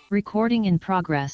Recording in progress.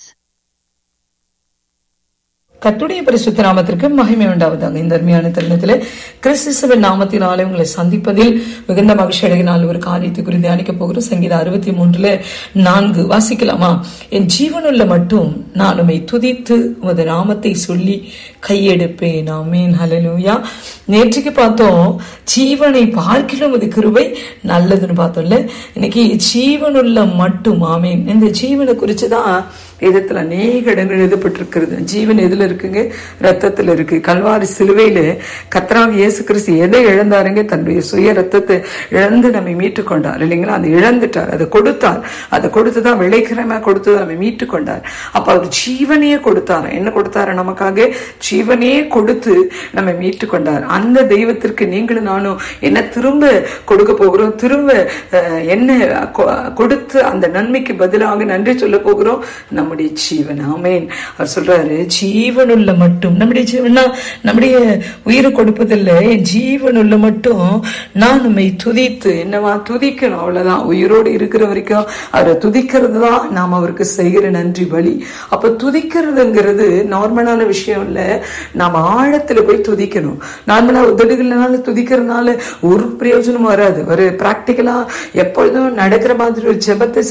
கத்துடைய பரிசுத்த நாமத்திற்கு மகிமை உண்டாவதாக இந்த அருமையான தருணத்திலே கிறிஸ்துவின் நாமத்தினாலே உங்களை சந்திப்பதில் மிகுந்த மகிழ்ச்சி அடைகினால் ஒரு காரியத்தை குறித்து தியானிக்க போகிறோம் சங்கீதம் அறுபத்தி மூன்றுல நான்கு வாசிக்கலாமா என் ஜீவனுள்ள மட்டும் நான் உம்மை துதித்து உமது நாமத்தை சொல்லி கையெடுப்பேன் ஆமேன் ஹalleluya நேற்றுக்கு பார்த்தோம் ஜீவனை பார்க்கிலும் அது கிருபை நல்லதுன்னு பார்த்தோம்ல இன்னைக்கு ஜீவனுள்ள மட்டும் ஆமேன் இந்த ஜீவனை குறித்து தான் வேதத்துல அநேக இடங்கள் எழுதப்பட்டிருக்கிறது ஜீவன் எதுல இருக்குங்க ரத்தத்துல இருக்கு கல்வாரி சிலுவையில கத்ராக இயேசு கிறிஸ்து எதை இழந்தாருங்க தன்னுடைய சுய ரத்தத்தை இழந்து நம்மை மீட்டு கொண்டார் இல்லைங்களா அதை இழந்துட்டார் அதை கொடுத்தார் அதை கொடுத்துதான் விளைக்கிரமா கொடுத்து நம்மை மீட்டு கொண்டார் அப்ப அவர் ஜீவனையே கொடுத்தார் என்ன கொடுத்தாரு நமக்காக ஜீவனையே கொடுத்து நம்மை மீட்டு கொண்டார் அந்த தெய்வத்திற்கு நீங்களும் நானும் என்ன திரும்ப கொடுக்க போகிறோம் திரும்ப அஹ், என்ன கொ- கொடுத்து அந்த நன்மைக்கு பதிலாக நன்றி சொல்ல போகிறோம் நம்முடைய ஜீவன் ஆமேன் அவர் சொல்றாரு ஜீவனுள்ள மட்டும் நம்முடைய ஜீவனா நம்முடைய உயிரை கொடுப்பதில்லை என் ஜீவனுள்ள மட்டும் நான் நம்மை துதித்து என்னவா துதிக்கணும் அவ்வளவுதான் உயிரோடு இருக்கிற வரைக்கும் அவரை துதிக்கிறது தான் நாம் அவருக்கு செய்கிற நன்றி பலி அப்ப துதிக்கிறதுங்கிறது நார்மலான விஷயம் இல்ல நாம் ஆழத்துல போய் துதிக்கணும் நார்மலா உதடுகள்னால துதிக்கிறதுனால ஒரு பிரயோஜனமும் வராது ஒரு பிராக்டிக்கலா எப்பொழுதும் நடக்கிற மாதிரி ஒரு ஜெபத்தை